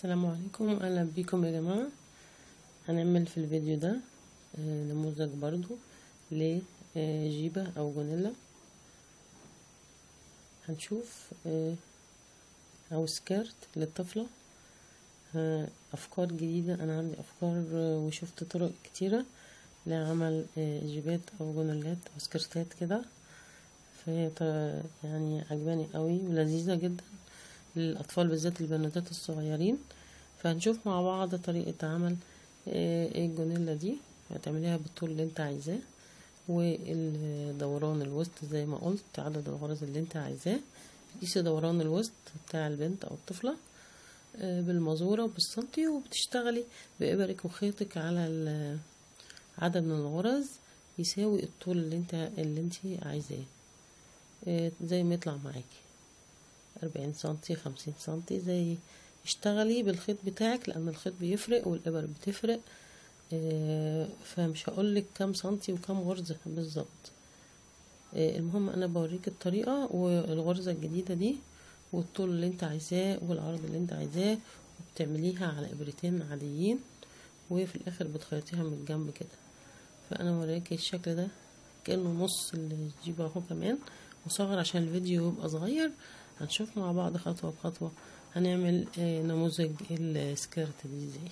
السلام عليكم اهلا بيكم يا جماعة هنعمل في الفيديو ده آه، نموذج برضو لجيبة او جونيلا هنشوف آه، او سكيرت للطفلة آه، افكار جديدة انا عندي افكار آه، وشفت طرق كتيرة لعمل آه، جيبات او جونيلات او سكرتات كده فهي ط- يعني عجباني قوي ولذيذة جدا للأطفال بالذات البنوتات الصغيرين فهنشوف مع بعض طريقة عمل آه، ايه الجونيلا دي هتعمليها بالطول اللي انت عايزاه والدوران الوسط زي ما قلت عدد الغرز اللي انت عايزاه تقيسي دوران الوسط بتاع البنت او الطفلة آه، بالمزورة وبالسنتي وبتشتغلي بإبرك وخيطك على ال- عدد من الغرز يساوي الطول اللي انت اللي انت عايزاه آه، زي ما يطلع معاكي أربعين سنتي خمسين سنتي زي اشتغلي بالخيط بتاعك لأن الخيط بيفرق والإبر بتفرق آه، فمش هقولك كام سنتي وكام غرزة بالظبط آه، المهم أنا بوريك الطريقة والغرزة الجديدة دي والطول اللي انت عايزاه والعرض اللي انت عايزاه وبتعمليها على إبرتين عاديين وفي الآخر بتخيطيها من الجنب كده فأنا موريكي الشكل ده كأنه نص الجيبة اهو كمان مصغر عشان الفيديو يبقى صغير هنشوف مع بعض خطوة بخطوة هنعمل آه، نموذج السكيرت دي ازاي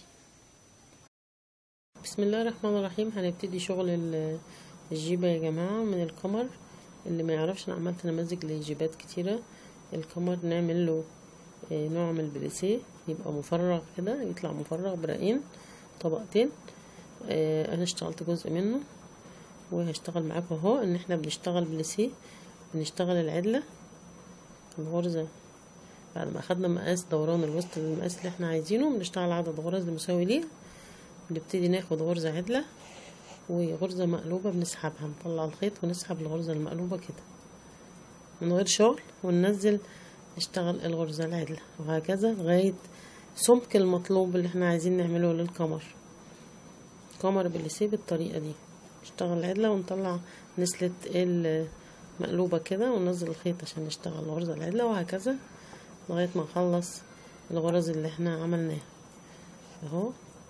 بسم الله الرحمن الرحيم هنبتدي شغل ال- الجيبة يا جماعة من القمر اللي ما يعرفش انا عملت نماذج لجيبات كتيرة القمر نعمل له آه، نوع من البليسيه يبقى مفرغ كده يطلع مفرغ برقين طبقتين آه، انا اشتغلت جزء منه وهشتغل معاكم اهو ان احنا بنشتغل بليسيه بنشتغل العدلة الغرزة بعد ما اخدنا مقاس دوران الوسط المقاس اللي احنا عايزينه بنشتغل عدد غرز مساوي ليه بنبتدي ناخد غرزة عدلة وغرزة مقلوبة بنسحبها نطلع الخيط ونسحب الغرزة المقلوبة كده من غير شغل وننزل نشتغل الغرزة العدلة وهكذا لغاية سمك المطلوب اللي احنا عايزين نعمله للقمر قمر بالليسيه بالطريقة دي نشتغل العدلة ونطلع نسلة المقلوبة كده وننزل الخيط عشان نشتغل الغرزة العدلة وهكذا لغاية ما نخلص الغرز اللي احنا عملناها اهو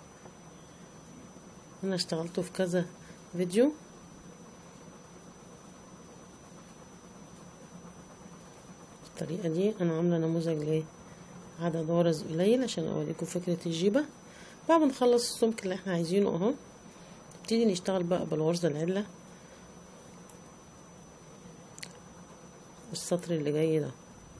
انا اشتغلته في كذا فيديو بالطريقة دي انا عاملة نموذج لعدد غرز قليل عشان اوريكم فكرة الجيبة بعد ما نخلص السمك اللي احنا عايزينه اهو نبتدي نشتغل بقى بالغرزة العدلة السطر اللي جاي ده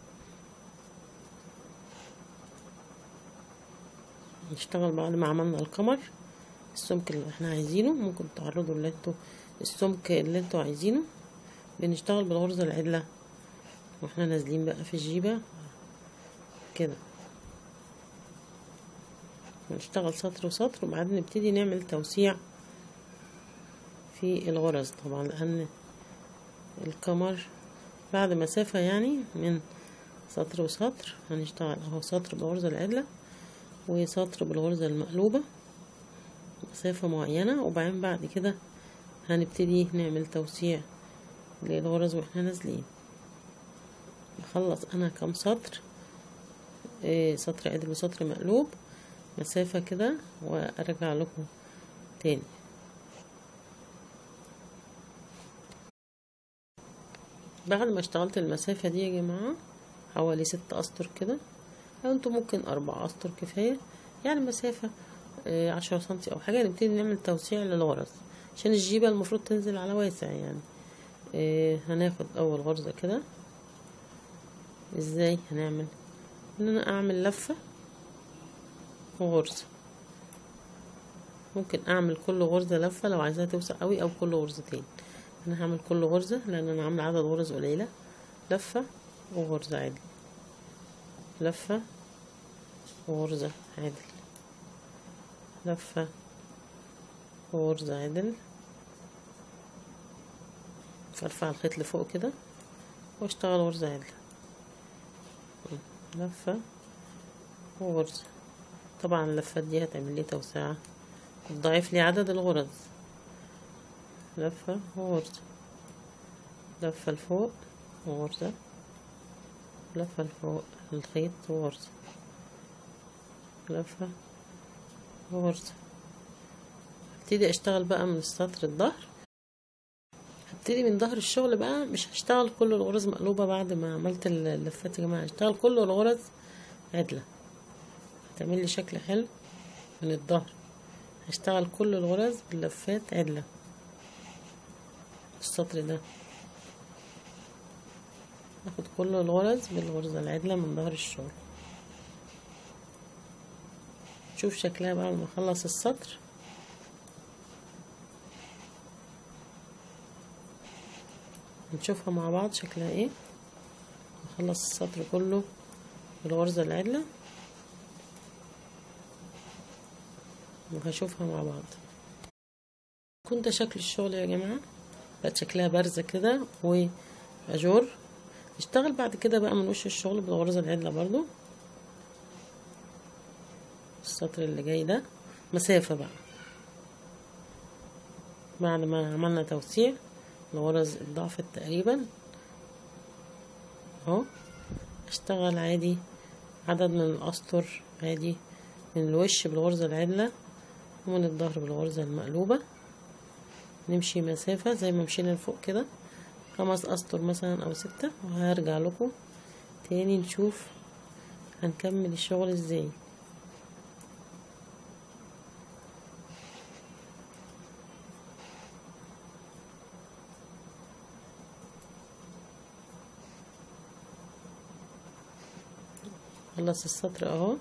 نشتغل بعد ما عملنا القمر السمك اللي احنا عايزينه ممكن تعرضوا اللي انتوا السمك اللي انتوا عايزينه بنشتغل بالغرزة العدلة واحنا نازلين بقى في الجيبة كده نشتغل سطر وسطر وبعدين نبتدي نعمل توسيع في الغرز طبعا لان القمر بعد مسافة يعني من سطر وسطر هنشتغل اهو سطر بالغرزة العدلة وسطر بالغرزة المقلوبة مسافة معينة وبعدين بعد كده هنبتدي نعمل توسيع للغرز واحنا نازلين نخلص انا كام سطر إيه سطر عدل وسطر مقلوب مسافة كده وارجع لكم تاني بعد ما اشتغلت المسافة دي يا جماعة حوالي ست اسطر كده او انتوا ممكن اربع اسطر كفاية يعني مسافة آه، عشرة سنتي او حاجة نبتدي نعمل توسيع للغرز عشان الجيبة المفروض تنزل على واسع يعني آه، هناخد اول غرزة كده ازاي هنعمل ان انا اعمل لفة وغرزة ممكن اعمل كل غرزة لفة لو عايزاها توسع قوي او كل غرزتين انا هعمل كل غرزة لان انا عاملة عدد غرز قليلة لفة وغرزة عادي لفة وغرزة عادل لفة وغرزة عدل ارفع الخيط لفوق كده واشتغل غرزة عدل لفة وغرزة طبعا اللفات دي هتعمل لي توسعة تضاعف لي عدد الغرز لفة وغرزة لفة لفوق وغرزة لفة لفوق الخيط وغرزة لفة غرزة هبتدي اشتغل بقى من السطر الظهر هبتدي من ظهر الشغل بقى مش هشتغل كل الغرز مقلوبة بعد ما عملت اللفات يا جماعة هشتغل كل الغرز عدلة هتعمل لي شكل حلو من الظهر هشتغل كل الغرز باللفات عدلة السطر ده اخد كل الغرز بالغرزة العدلة من ظهر الشغل شوف شكلها بعد ما اخلص السطر نشوفها مع بعض شكلها ايه نخلص السطر كله بالغرزة العدلة وهشوفها مع بعض كنت شكل الشغل يا جماعة بقت شكلها بارزة كده وأجور نشتغل بعد كده بقى من وش الشغل بالغرزة العدلة برضو السطر اللي جاي ده مسافة بقى بعد ما عملنا توسيع الغرز اتضاعفت تقريبا اهو اشتغل عادي عدد من الاسطر عادي من الوش بالغرزة العدلة ومن الظهر بالغرزة المقلوبة نمشي مسافة زي ما مشينا لفوق كده خمس اسطر مثلا او ستة وهرجع لكم تاني نشوف هنكمل الشغل ازاي خلص السطر اهو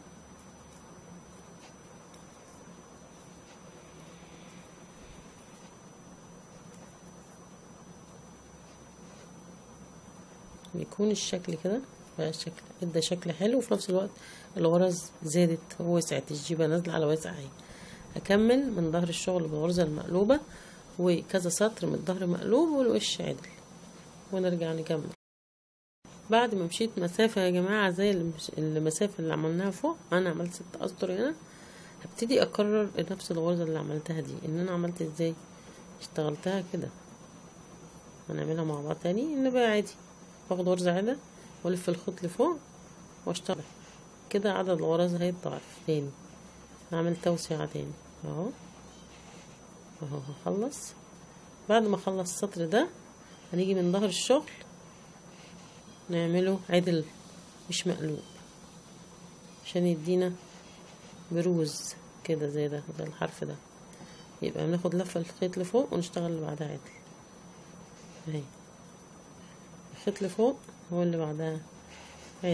بيكون الشكل كده بقى الشكل ادى شكل حلو وفي نفس الوقت الغرز زادت ووسعت الجيبه نازله على واسع اهي هكمل من ظهر الشغل بالغرزه المقلوبه وكذا سطر من الظهر مقلوب والوش عدل ونرجع نكمل بعد ما مشيت مسافة يا جماعة زي المسافة اللي عملناها فوق أنا عملت ست أسطر هنا هبتدي أكرر نفس الغرزة اللي عملتها دي إن أنا عملت ازاي اشتغلتها كده هنعملها مع بعض تاني إن بقى عادي باخد غرزة عدة والف الخيط لفوق واشتغل كده عدد الغرز هيتضاعف تاني هعمل توسعة تاني اهو اهو هخلص بعد ما اخلص السطر ده هنيجي من ظهر الشغل نعمله عدل مش مقلوب عشان يدينا بروز كده زي ده زي الحرف ده يبقى بناخد لفة الخيط لفوق ونشتغل اللي بعدها عدل اهي الخيط لفوق هو اللي بعدها عدل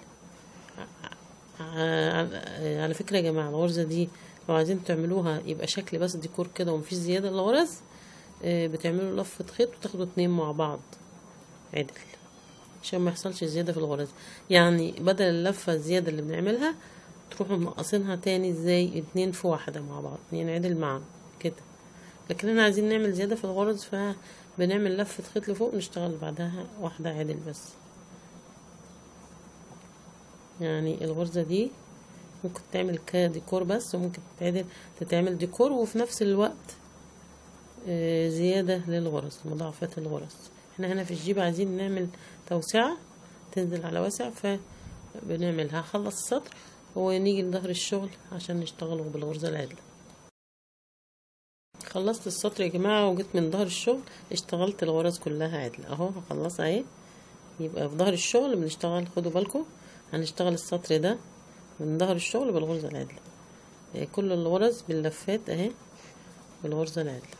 على فكرة يا جماعة الغرزة دي لو عايزين تعملوها يبقى شكل بس ديكور كده ومفيش زيادة الغرز بتعملوا لفة خيط وتاخدوا اتنين مع بعض عدل عشان ما يحصلش زيادة في الغرز يعني بدل اللفة الزيادة اللي بنعملها تروحوا منقصينها تاني ازاي اتنين في واحدة مع بعض اتنين عدل معا كده لكن احنا عايزين نعمل زيادة في الغرز فبنعمل لفة خيط لفوق نشتغل بعدها واحدة عدل بس يعني الغرزة دي ممكن تعمل كديكور بس وممكن تتعدل تتعمل ديكور وفي نفس الوقت زيادة للغرز مضاعفات الغرز احنا هنا في الجيب عايزين نعمل توسعة تنزل على واسع فبنعملها هخلص السطر ونيجي لظهر الشغل عشان نشتغله بالغرزة العدلة خلصت السطر يا جماعة وجيت من ظهر الشغل اشتغلت الغرز كلها عدلة اهو هخلصها اهي يبقى في ظهر الشغل بنشتغل خدوا بالكم هنشتغل السطر ده من ظهر الشغل بالغرزة العدلة كل الغرز باللفات اهي بالغرزة العدلة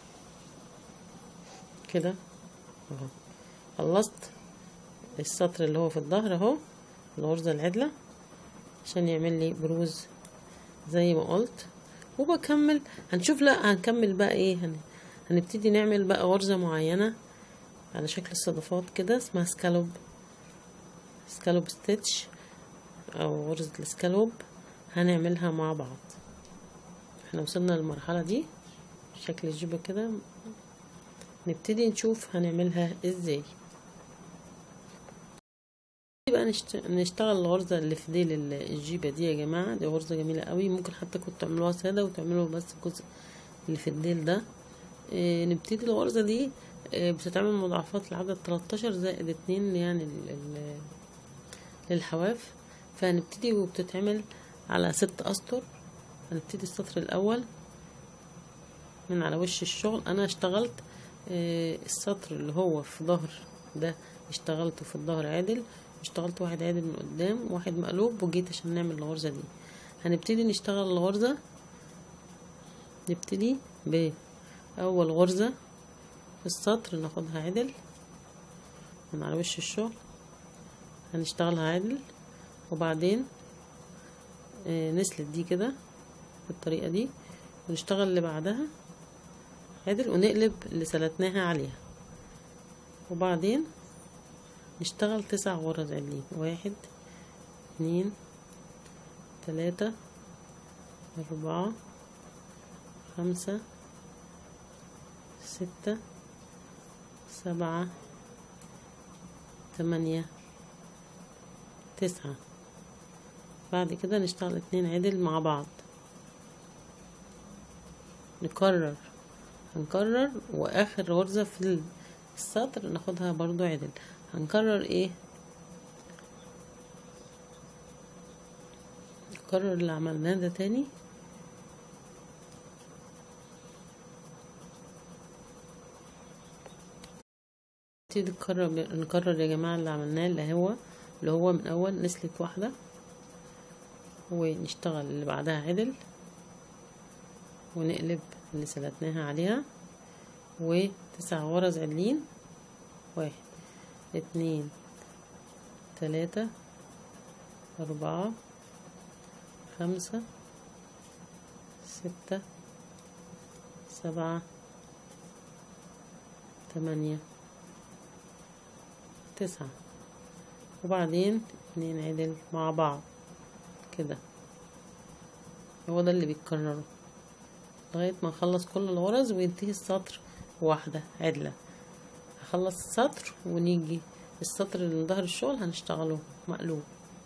كده اهو خلصت السطر اللي هو في الظهر اهو الغرزة العدلة عشان يعمل لي بروز زي ما قلت وبكمل هنشوف لا هنكمل بقى ايه هن... هنبتدي نعمل بقى غرزة معينة على شكل الصدفات كده اسمها سكالوب سكالوب ستيتش او غرزة السكالوب هنعملها مع بعض احنا وصلنا للمرحلة دي شكل الجيبة كده نبتدي نشوف هنعملها ازاي بقى نشت... نشتغل الغرزة اللي في ديل الجيبة دي يا جماعة دي غرزة جميلة قوي ممكن حتى كنت تعملوها سادة وتعملوا بس الجزء اللي في الديل ده اه نبتدي الغرزة دي اه بتتعمل مضاعفات لعدد 13 زائد اتنين يعني ال... ال... للحواف فهنبتدي وبتتعمل على ست اسطر هنبتدي السطر الاول من على وش الشغل انا اشتغلت آه، السطر اللي هو في ظهر ده اشتغلته في الظهر عادل اشتغلت واحد عادل من قدام واحد مقلوب وجيت عشان نعمل الغرزة دي هنبتدي نشتغل الغرزة نبتدي بأول غرزة في السطر ناخدها عدل من على وش الشغل هنشتغلها عدل وبعدين آه، نسلت دي كده بالطريقة دي ونشتغل اللي بعدها عدل ونقلب اللي سلتناها عليها وبعدين نشتغل تسع غرز عدلين واحد اتنين تلاتة أربعة خمسة ستة سبعة تمانية تسعة بعد كده نشتغل اتنين عدل مع بعض نكرر هنكرر واخر غرزة في السطر ناخدها برضو عدل هنكرر ايه نكرر اللي عملناه ده تاني نبتدي نكرر نكرر يا جماعة اللي عملناه اللي هو اللي هو من اول نسلة واحدة ونشتغل اللي بعدها عدل ونقلب اللي سلتناها عليها وتسع غرز عدلين واحد اتنين تلاتة أربعة خمسة ستة سبعة تمانية تسعة وبعدين اتنين عدل مع بعض كده هو ده اللي بيتكرروا لغاية ما نخلص كل الغرز وينتهي السطر واحدة عدلة هخلص السطر ونيجي السطر اللي ظهر الشغل هنشتغله مقلوب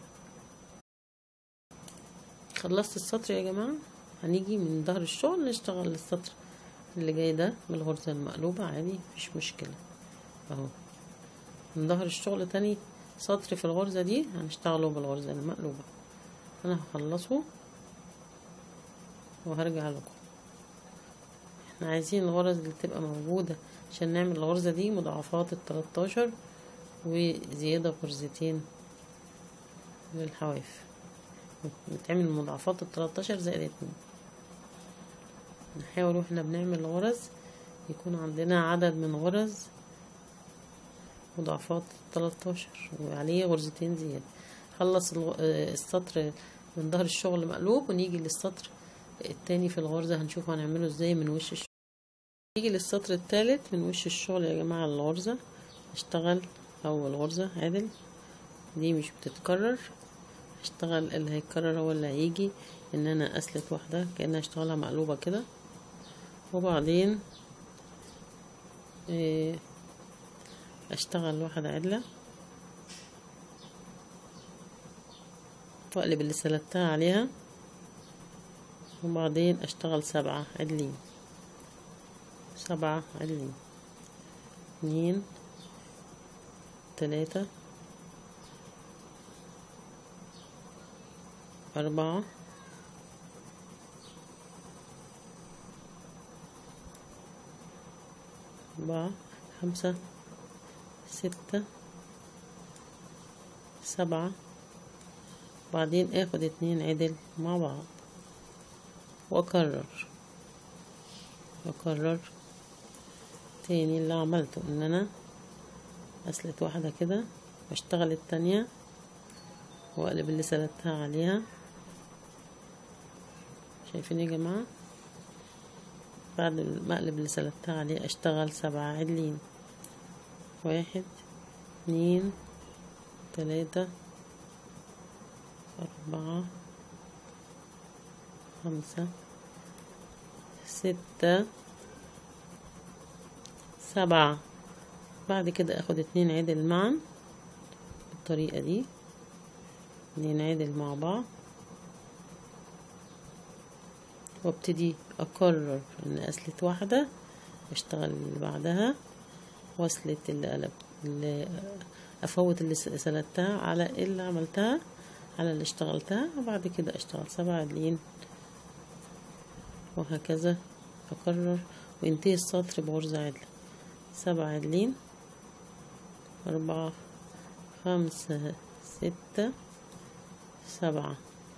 خلصت السطر يا جماعة هنيجي من ظهر الشغل نشتغل السطر اللي جاي ده بالغرزة المقلوبة عادي مفيش مشكلة اهو من ظهر الشغل تاني سطر في الغرزة دي هنشتغله بالغرزة المقلوبة انا هخلصه وهرجع لكم احنا عايزين الغرز اللي تبقى موجودة عشان نعمل الغرزة دي مضاعفات التلاتاشر وزيادة غرزتين للحواف بتعمل مضاعفات التلاتاشر زائد اتنين نحاول واحنا بنعمل الغرز يكون عندنا عدد من غرز مضاعفات التلاتاشر وعليه غرزتين زيادة خلص السطر من ظهر الشغل مقلوب ونيجي للسطر التاني في الغرزة هنشوف هنعمله ازاي من وش الشغل نيجي للسطر التالت من وش الشغل يا جماعة الغرزة اشتغل اول غرزة عدل دي مش بتتكرر اشتغل اللي هيتكرر هو اللي هيجي ان انا اسلت واحدة كأنها اشتغلها مقلوبة كده وبعدين اه اشتغل واحدة عدلة واقلب اللي سلتها عليها وبعدين اشتغل سبعة عدلين سبعة عدلين اتنين تلاتة أربعة أربعة خمسة ستة سبعة بعدين اخد اتنين عدل مع بعض واكرر واكرر تاني اللي عملته ان انا اسلت واحدة كده واشتغل التانية واقلب اللي سلتها عليها شايفين يا جماعة بعد ما اقلب اللي سلتها عليه اشتغل سبعة عدلين واحد اتنين تلاتة أربعة خمسة ستة سبعة بعد كده اخد اتنين عدل معا بالطريقة دي اتنين عدل مع بعض وابتدي اكرر ان اسلت واحدة اشتغل اللي بعدها واسلت اللي قلبت اللي افوت اللي سلتها على اللي عملتها على اللي اشتغلتها وبعد كده اشتغل سبع عدلين وهكذا اكرر وينتهي السطر بغرزة عدلة سبع عدلين أربعة خمسة ستة سبعة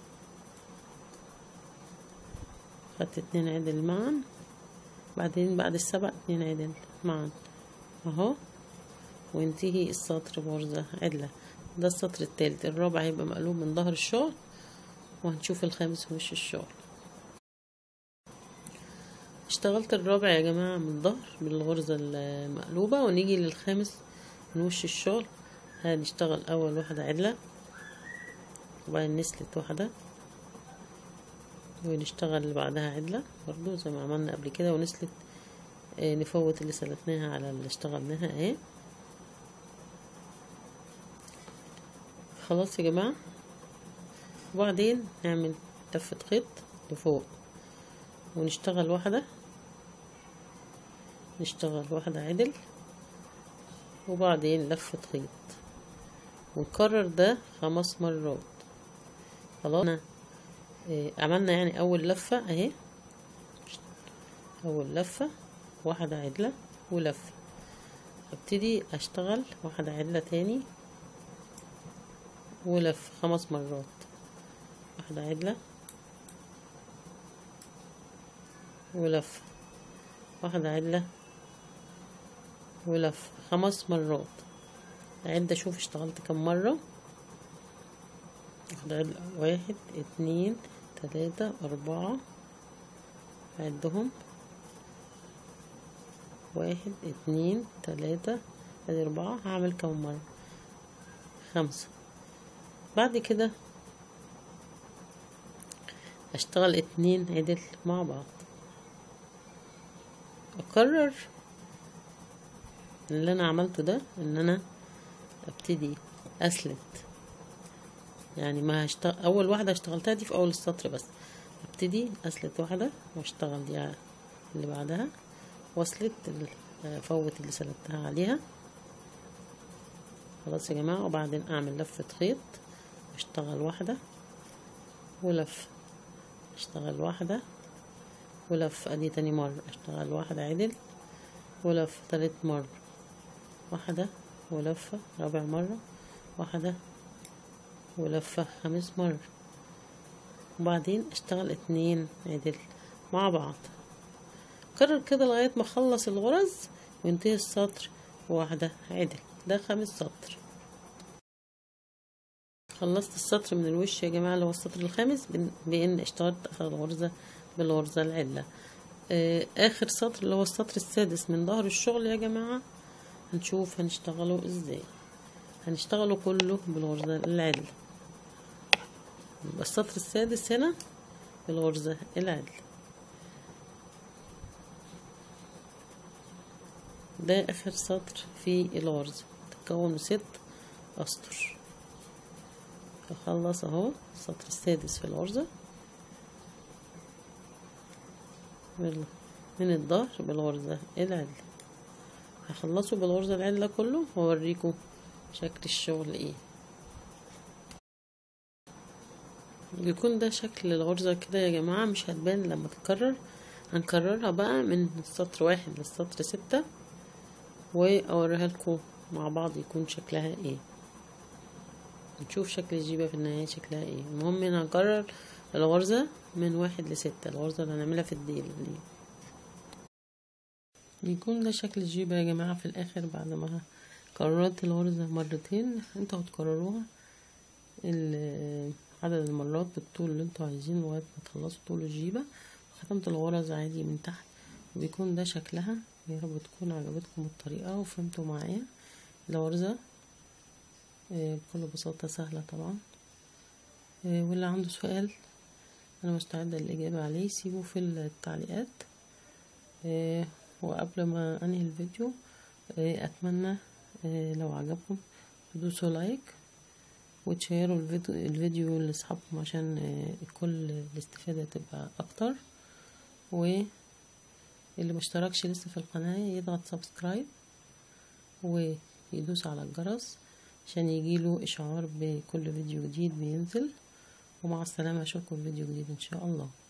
خدت اتنين عدل معا بعدين بعد السبع اتنين عدل معا اهو وينتهي السطر بغرزة عدلة ده السطر التالت الرابع هيبقى مقلوب من ظهر الشغل وهنشوف الخامس وش الشغل اشتغلت الرابع يا جماعة من الظهر بالغرزة المقلوبة ونيجي للخامس من وش الشغل هنشتغل اول واحدة عدلة وبعدين نسلت واحدة ونشتغل اللي بعدها عدلة برضو زي ما عملنا قبل كده ونسلت اه نفوت اللي سلتناها على اللي اشتغلناها اهي خلاص يا جماعة وبعدين نعمل لفة خيط لفوق ونشتغل واحدة نشتغل واحدة عدل وبعدين لفة خيط ونكرر ده خمس مرات خلاص إيه عملنا يعني اول لفة اهي اول لفة واحدة عدلة ولفة ابتدي اشتغل واحدة عدلة تاني ولف خمس مرات واحدة عدلة ولف واحدة عدلة ولف خمس مرات عد اشوف اشتغلت كم مرة واحدة عدلة واحد اتنين تلاتة اربعة عدهم واحد اتنين تلاتة ادي اربعة هعمل كم مرة خمسة بعد كده اشتغل اتنين عدل مع بعض اكرر اللي انا عملته ده ان انا ابتدي اسلت يعني ما هشتغل اول واحده اشتغلتها دي في اول السطر بس ابتدي اسلت واحده واشتغل دي اللي بعدها واسلت فوت اللي سلتها عليها خلاص يا جماعه وبعدين اعمل لفه خيط اشتغل واحده ولف اشتغل واحده ولف ادي تاني مرة اشتغل واحدة عدل ولف تالت مرة واحدة ولفة رابع مرة واحدة ولفة خامس مرة وبعدين اشتغل اتنين عدل مع بعض كرر كده لغاية ما اخلص الغرز وينتهي السطر واحدة عدل ده خامس سطر خلصت السطر من الوش يا جماعة اللي هو السطر الخامس بان اشتغلت اخر الغرزة بالغرزة العلة اخر سطر اللي هو السطر السادس من ظهر الشغل يا جماعة هنشوف هنشتغله ازاي هنشتغله كله بالغرزة العلة السطر السادس هنا بالغرزة العلة ده اخر سطر في الغرزة تكون ست اسطر اخلص اهو السطر السادس في الغرزة من الظهر بالغرزة العلة هخلصه بالغرزة العلة كله واوريكم شكل الشغل ايه بيكون ده شكل الغرزة كده يا جماعة مش هتبان لما تتكرر هنكررها بقى من السطر واحد للسطر ستة واوريها لكم مع بعض يكون شكلها ايه نشوف شكل الجيبة في النهاية شكلها ايه المهم هنا هنكرر الغرزة من واحد لستة الغرزة اللي هنعملها في الديل دي بيكون ده شكل الجيبة يا جماعة في الآخر بعد ما كررت الغرزة مرتين انتوا هتكرروها عدد المرات بالطول اللي انتوا عايزينه لغاية ما تخلصوا طول الجيبة ختمت الغرز عادي من تحت وبيكون ده شكلها يا رب تكون عجبتكم الطريقة وفهمتوا معايا الغرزة بكل بساطة سهلة طبعا واللي عنده سؤال انا مستعدة للاجابة عليه سيبه في التعليقات وقبل ما انهي الفيديو اتمنى لو عجبكم تدوسوا لايك وتشيروا الفيديو, الفيديو لاصحابكم عشان كل الاستفادة تبقى اكتر واللي مشتركش لسه في القناة يضغط سبسكرايب ويدوس على الجرس عشان يجيله اشعار بكل فيديو جديد بينزل ومع السلامة اشوفكم في فيديو جديد ان شاء الله